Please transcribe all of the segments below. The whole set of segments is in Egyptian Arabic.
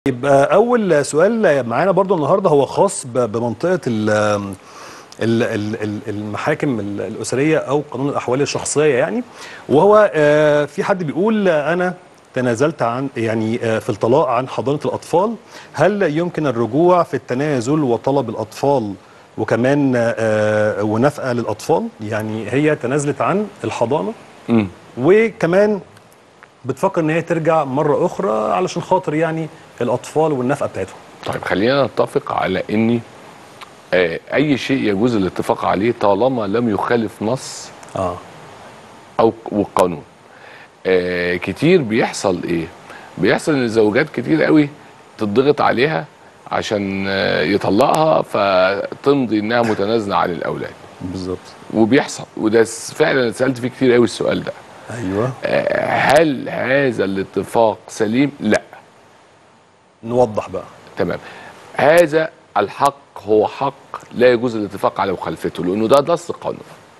يبقى اول سؤال معانا برضو النهارده هو خاص ب- بمنطقه ال ال- ال- ال- المحاكم ال- الاسريه او قانون الاحوال الشخصيه يعني وهو آه، في حد بيقول آه، انا تنازلت عن يعني آه، في الطلاق عن حضانه الاطفال هل يمكن الرجوع في التنازل وطلب الاطفال وكمان آه، ونفقه للاطفال يعني هي تنازلت عن الحضانه مم. وكمان بتفكر ان هي ترجع مره اخرى علشان خاطر يعني الاطفال والنفقه بتاعتهم طيب خلينا نتفق على ان آه، اي شيء يجوز الاتفاق عليه طالما لم يخالف نص اه او والقانون آه كتير بيحصل ايه بيحصل ان زوجات كتير قوي تضغط عليها عشان آه يطلقها فتمضي انها متنازله عن الاولاد بالظبط وبيحصل وده س- فعلا سالت فيه كتير قوي السؤال ده ايوه آه هل هذا الاتفاق سليم لا نوضح بقى تمام هذا الحق هو حق لا يجوز الاتفاق على مخالفته لانه ده نص قانون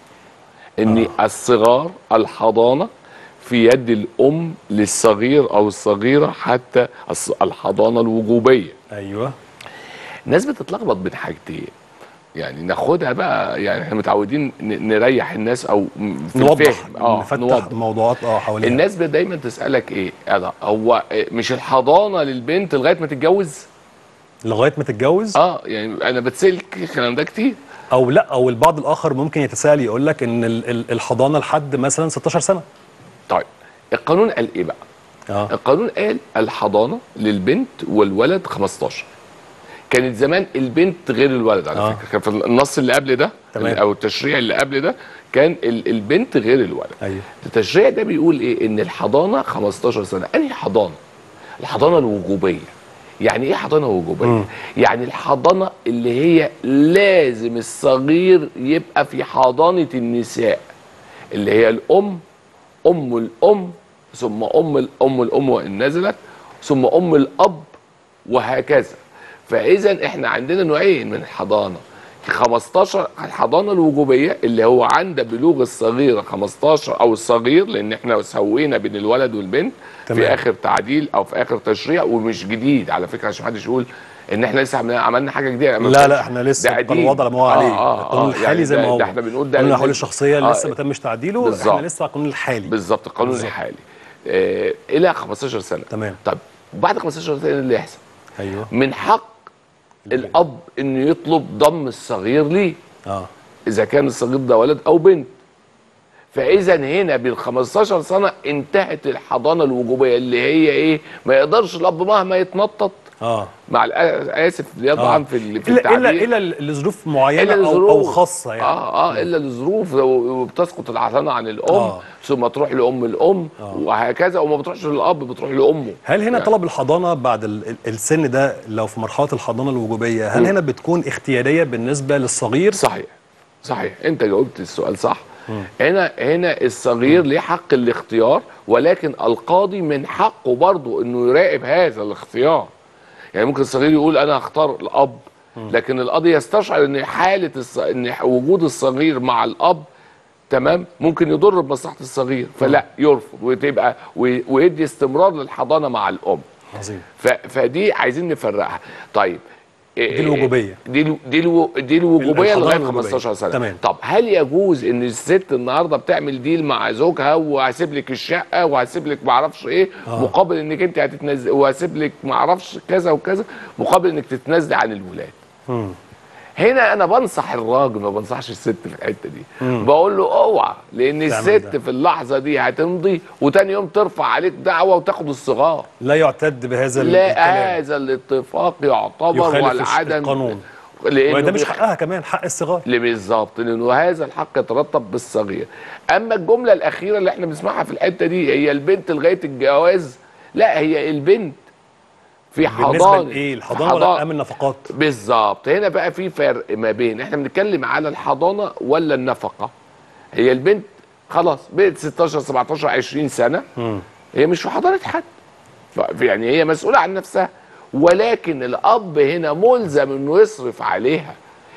ان آه. الصغار الحضانه في يد الام للصغير او الصغيره حتى الص- الحضانه الوجوبيه ايوه الناس بتتلخبط بين حاجتين يعني ناخدها بقى يعني احنا متعودين ن- نريح الناس او م- في نوضح الفهم اه نفتح نوضح موضوعات اه حواليها الناس دايما تسالك ايه أنا هو إيه، مش الحضانه للبنت لغايه ما تتجوز لغايه ما تتجوز اه يعني انا بتسال الكلام ده كتير او لا او البعض الاخر ممكن يتساءل يقول لك ان ال- ال- الحضانه لحد مثلا 16 سنه طيب القانون قال ايه بقى اه القانون قال الحضانه للبنت والولد 15 كانت زمان البنت غير الولد على آه. فكره كان في النص اللي قبل ده تمام. او التشريع اللي قبل ده كان ال- البنت غير الولد ايوه التشريع ده بيقول ايه ان الحضانه 15 سنه انهي حضانه الحضانه الوجوبيه يعني ايه حضانه وجوبيه مم. يعني الحضانه اللي هي لازم الصغير يبقى في حضانه النساء اللي هي الام ام الام ثم ام الام الام وان نزلت ثم ام الاب وهكذا فاذا احنا عندنا نوعين من الحضانه 15 الحضانه الوجوبيه اللي هو عند بلوغ الصغيره 15 او الصغير لان احنا سوينا بين الولد والبنت تمام. في اخر تعديل او في اخر تشريع ومش جديد على فكره عشان محدش يقول ان احنا لسه عملنا عملنا حاجه جديده ما لا كانش. لا احنا لسه ده القانون قديم. الوضع اللي ما هو عليه آه آه القانون آه الحالي يعني زي ده- ما هو ده احنا بنقول ده قانون الاحوال لل- الشخصيه آه، لسه ما تمش تعديله بالظبط. احنا لسه على القانون الحالي بالظبط القانون بالظبط. الحالي آه الى 15 سنه تمام طب بعد 15 سنه إيه اللي يحصل ايوه من حق الاب انه يطلب ضم الصغير ليه اه اذا كان الصغير ده ولد او بنت فاذا هنا بال 15 سنه انتهت الحضانه الوجوبيه اللي هي ايه ما يقدرش الاب مهما يتنطط اه مع الأ- اسف آه. طبعا في ال- في الا الا التعبير الا لظروف معينه إلا او لظروف. او خاصه يعني اه اه الا لظروف وبتسقط الحضانه عن الام آه. ثم تروح لام الام آه. وهكذا وما بتروحش للاب بتروح لامه هل هنا يعني. طلب الحضانه بعد ال- ال- السن ده لو في مرحله الحضانه الوجوبيه هل مم. هنا بتكون اختياريه بالنسبه للصغير صحيح صحيح انت جاوبت السؤال صح هنا هنا الصغير ليه حق الاختيار ولكن القاضي من حقه برضه انه يراقب هذا الاختيار يعني ممكن الصغير يقول انا هختار الاب لكن القاضي يستشعر ان حاله الص... ان وجود الصغير مع الاب تمام ممكن يضر بمصلحه الصغير فلا يرفض وتبقى وي- ويدي استمرار للحضانه مع الام عظيم ف... فدي عايزين نفرقها طيب دي الوجوبيه دي الو- دي الو- دي الوجوبيه الحضانة لغايه الوجوبية. 15 سنه تمام. طب هل يجوز ان الست النهارده بتعمل ديل مع زوجها وهسيب لك الشقه وهسيب لك ما اعرفش ايه آه. مقابل انك انت هتتنزل وهسيب لك ما اعرفش كذا وكذا مقابل انك تتنازلي عن الولاد مم. هنا انا بنصح الراجل ما بنصحش الست في الحته دي بقول له اوعى لان تعمل الست ده. في اللحظه دي هتمضي وتاني يوم ترفع عليك دعوه وتاخد الصغار لا يعتد بهذا لا الكلام هذا الاتفاق يعتبر يخالف والعدم القانون. لانه وده مش بيخ- حقها كمان حق الصغار اللي بالظبط لانه هذا الحق يترتب بالصغير اما الجمله الاخيره اللي احنا بنسمعها في الحته دي هي البنت لغايه الجواز لا هي البنت في بالنسبه حضانه لايه في الحضانه ولا امن النفقات بالظبط هنا بقى في فرق ما بين احنا بنتكلم على الحضانه ولا النفقه هي البنت خلاص بقت 16 17 20 سنه مم. هي مش في حضانه حد ف- يعني هي مسؤوله عن نفسها ولكن الاب هنا ملزم انه يصرف عليها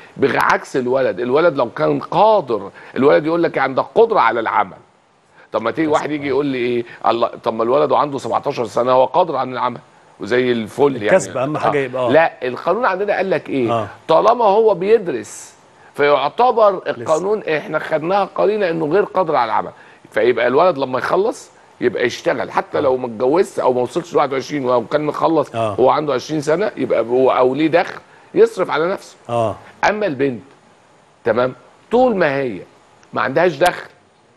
بعكس الولد الولد لو كان قادر الولد يقول لك عندك قدره على العمل طب ما تيجي واحد يجي يقول لي ايه الله طب ما الولد عنده 17 سنه هو قادر على العمل وزي الفل يعني الكسب أهم حاجة يبقى- آه. لا القانون عندنا قال لك ايه آه. طالما هو بيدرس فيعتبر القانون احنا خدناها قرينه انه غير قادر على العمل فيبقى الولد لما يخلص يبقى يشتغل حتى لو ما اتجوزش او ما وصلش ل 21 او كان مخلص آه. هو عنده 20 سنه يبقى هو او ليه دخل يصرف على نفسه اه اما البنت تمام طول ما هي ما عندهاش دخل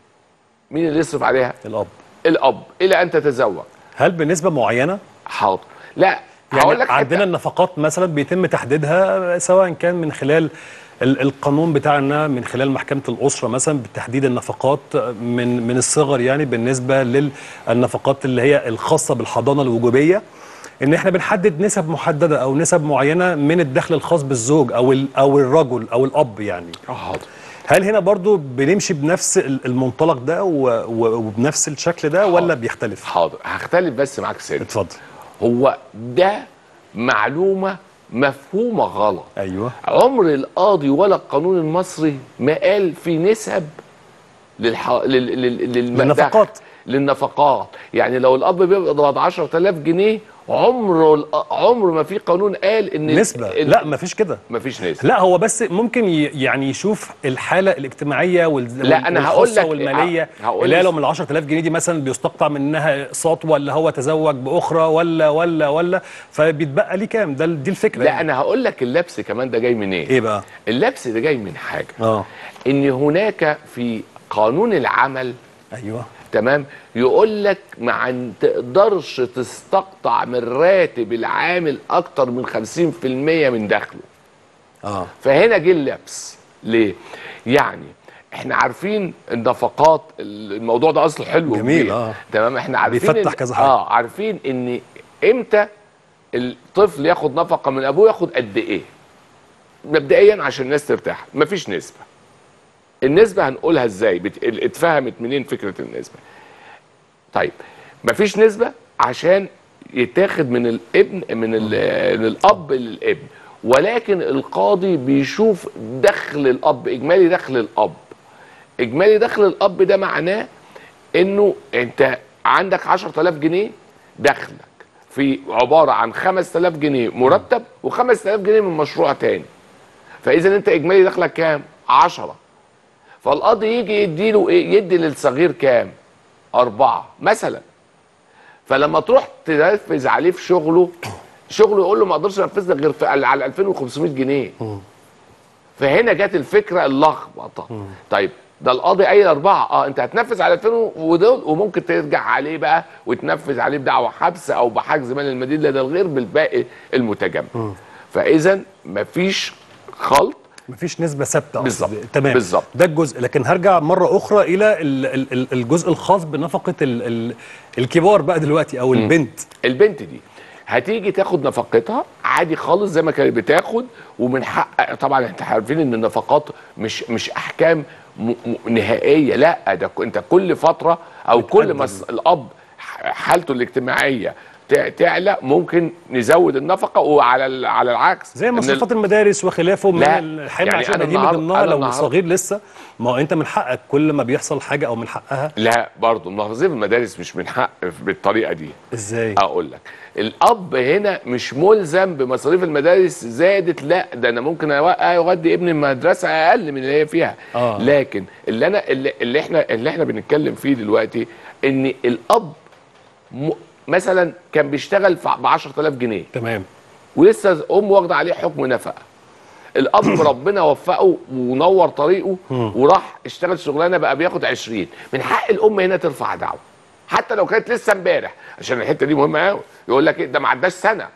مين اللي يصرف عليها الاب الاب الى ان تتزوج هل بنسبه معينه حاضر لا يعني هقول لك عندنا حتة- النفقات مثلا بيتم تحديدها سواء كان من خلال ال- القانون بتاعنا من خلال محكمة الأسرة مثلا بتحديد النفقات من من الصغر يعني بالنسبة للنفقات اللي هي الخاصة بالحضانة الوجوبية ان احنا بنحدد نسب محددة او نسب معينة من الدخل الخاص بالزوج او ال- او الرجل او الاب يعني حاضر هل هنا برضو بنمشي بنفس ال- المنطلق ده و- و- وبنفس الشكل ده ولا بيختلف حاضر هختلف بس معاك سيد اتفضل هو ده معلومه مفهومه غلط ايوه عمر القاضي ولا القانون المصري ما قال في نسب للح... لل... لل... للم- للنفقات. دخل. للنفقات يعني لو الاب بيقبض 10000 جنيه عمره الأ- عمر ما في قانون قال ان نسبة ال... لا مفيش كده مفيش نسبه لا هو بس ممكن ي- يعني يشوف الحاله الاجتماعيه وال لا، أنا هقول والخاصة لك- والماليه هقول اللي هي لك- لو من ال 10000 جنيه دي مثلا بيستقطع منها اقساط ولا هو تزوج باخرى ولا ولا ولا فبيتبقى ليه كام ده دي الفكره لا يعني. انا هقول لك اللبس كمان ده جاي منين ايه بقى اللبس ده جاي من حاجه اه ان هناك في قانون العمل ايوه تمام يقول لك ما عن- تقدرش تستقطع من راتب العامل اكتر من 50% من دخله اه فهنا جه اللبس ليه يعني احنا عارفين النفقات الموضوع ده اصله حلو جميل، وكبير. آه. تمام احنا عارفين بيفتح إن- كذا حاجة. اه عارفين ان امتى الطفل ياخد نفقه من ابوه ياخد قد ايه مبدئيا عشان الناس ترتاح مفيش نسبه النسبه هنقولها ازاي بت... اتفهمت منين فكره النسبه طيب مفيش نسبه عشان يتاخد من الابن من, ال... من الاب للابن ولكن القاضي بيشوف دخل الاب اجمالي دخل الاب اجمالي دخل الاب ده معناه انه انت عندك 10000 جنيه دخلك في عباره عن 5000 جنيه مرتب و5000 جنيه من مشروع تاني فاذا انت اجمالي دخلك كام 10 فالقاضي يجي يديله ايه يدي للصغير كام أربعة مثلا فلما تروح تنفذ عليه في شغله شغله يقول له ما اقدرش انفذ لك غير في على 2500 جنيه فهنا جت الفكره اللخبطه طيب ده القاضي قايل اربعه اه انت هتنفذ على 2000 ودول وممكن ترجع عليه بقى وتنفذ عليه بدعوى حبس او بحجز مال المدين لدى الغير بالباقي المتجمد فاذا مفيش خلط مفيش نسبه ثابته بالظبط. أقصد. تمام بالظبط. ده الجزء لكن هرجع مره اخرى الى ال- ال- ال- الجزء الخاص بنفقه ال- ال- الكبار بقى دلوقتي او البنت البنت دي هتيجي تاخد نفقتها عادي خالص زي ما كانت بتاخد ومن حق طبعا احنا عارفين ان النفقات مش مش احكام م م نهائيه لا ده ك- انت كل فتره او كل ما الس- الاب ح- حالته الاجتماعيه تع- تعلى ممكن نزود النفقه وعلى ال- على العكس زي إن ال- مصروفات المدارس وخلافه من لا، الحياه يعني المعيشيه أنا القديمه النهاردة- ضمنها أنا لو النهاردة- صغير لسه ما هو انت من حقك كل ما بيحصل حاجه او من حقها لا برضه مصاريف المدارس مش من حق بالطريقه دي ازاي اقول لك الاب هنا مش ملزم بمصاريف المدارس زادت لا ده انا ممكن أو- اودي ابني المدرسه اقل من اللي هي فيها آه. لكن اللي انا اللي, اللي احنا اللي احنا بنتكلم فيه دلوقتي ان الاب م... مثلا كان بيشتغل ب 10000 جنيه تمام ولسه امه واخده عليه حكم نفقه الاب ربنا وفقه ونور طريقه وراح اشتغل شغلانه بقى بياخد 20 من حق الام هنا ترفع دعوه حتى لو كانت لسه امبارح عشان الحته دي مهمه قوي يقول لك إيه ده ما عداش سنه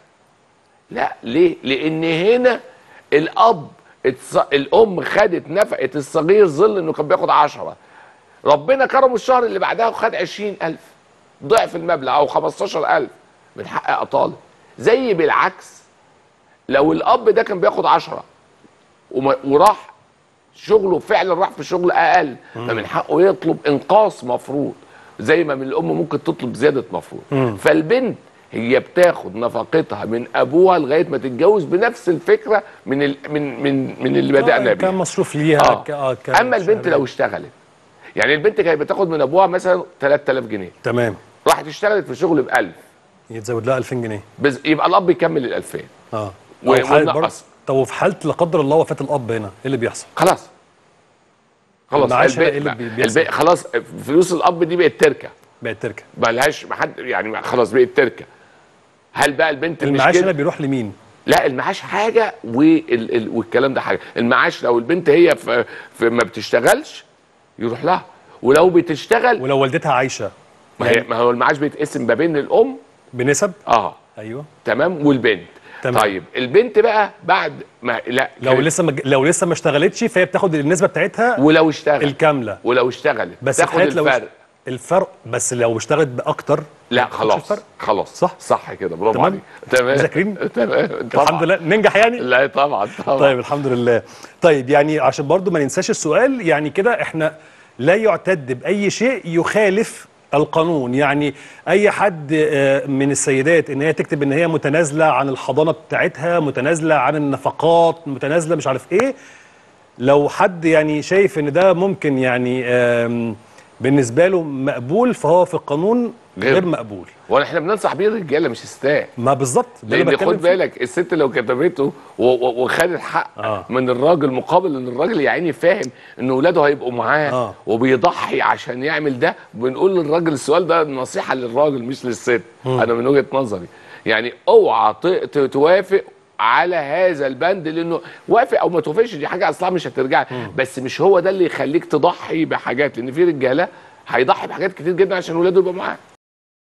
لا ليه لان هنا الاب اتص... الام خدت نفقه الصغير ظل انه كان بياخد 10 ربنا كرمه الشهر اللي بعدها وخد 20000 ضعف المبلغ او 15000 من حق اطالب زي بالعكس لو الاب ده كان بياخد 10 وما- وراح شغله فعلا راح في شغل اقل فمن حقه يطلب انقاص مفروض زي ما من الام ممكن تطلب زياده مفروض فالبنت هي بتاخد نفقتها من ابوها لغايه ما تتجوز بنفس الفكره من ال من من من اللي بدانا آه، بيها كان مصروف ليها آه. ك- آه، ك- اما البنت لو اشتغلت يعني البنت كانت بتاخد من ابوها مثلا 3000 جنيه تمام راحت اشتغلت في شغل ب 1000 يتزود لها 2000 جنيه بز... يبقى الاب يكمل ال 2000 اه و- أو في حالة ونقص. برضه- طب وفي حاله لا قدر الله وفاه الاب هنا ايه اللي بيحصل؟ خلاص خلاص المعاش هنا الباقي- إيه اللي بي- بيحصل؟ الباقي خلاص فلوس الاب دي بقت تركه بقت تركه ملهاش حد يعني خلاص بقت تركه هل بقى البنت اللي مش المعاش كده هنا بيروح لمين؟ لا المعاش حاجه وال... ال... والكلام ده حاجه المعاش لو البنت هي في... في ما بتشتغلش يروح لها ولو بتشتغل ولو والدتها عايشه ما, هي... ما هو المعاش بيتقسم ما بين الام بنسب اه ايوه تمام والبنت تمام. طيب البنت بقى بعد ما لا لو كانت- لسه مج... لو لسه ما اشتغلتش فهي بتاخد النسبه بتاعتها ولو اشتغل الكامله ولو اشتغلت بس تاخد في حالة لو الفرق الفرق بس لو اشتغلت باكتر لا ما تاخدش خلاص الفرق. خلاص صح؟ صح كده برافو تمام؟ عليك تمام مذاكرين؟ تمام طبعا الحمد لله ننجح يعني لا طبعا طبعا طيب الحمد لله طيب يعني عشان برضو ما ننساش السؤال يعني كده احنا لا يعتد بأي شيء يخالف القانون يعني اي حد آه، من السيدات ان هي تكتب ان هي متنازله عن الحضانه بتاعتها متنازله عن النفقات متنازله مش عارف ايه لو حد يعني شايف ان ده ممكن يعني آم، بالنسبه له مقبول فهو في القانون غير- غير مقبول واحنا بننصح بيه الرجاله مش الستات ما بالظبط ده اللي لان بتكلم خد فيه. بالك الست لو كتبته و- و- وخدت حق آه. من الراجل مقابل ان الراجل يا عيني فاهم ان اولاده هيبقوا معاه آه. وبيضحي عشان يعمل ده بنقول للراجل السؤال ده نصيحه للراجل مش للست انا من وجهه نظري يعني اوعى ت- ت- توافق على هذا البند لانه وافق او ما توافقش دي حاجه اصلا مش هترجع بس مش هو ده اللي يخليك تضحي بحاجات لان في رجاله هيضحي بحاجات كتير جدا عشان ولاده يبقوا معاه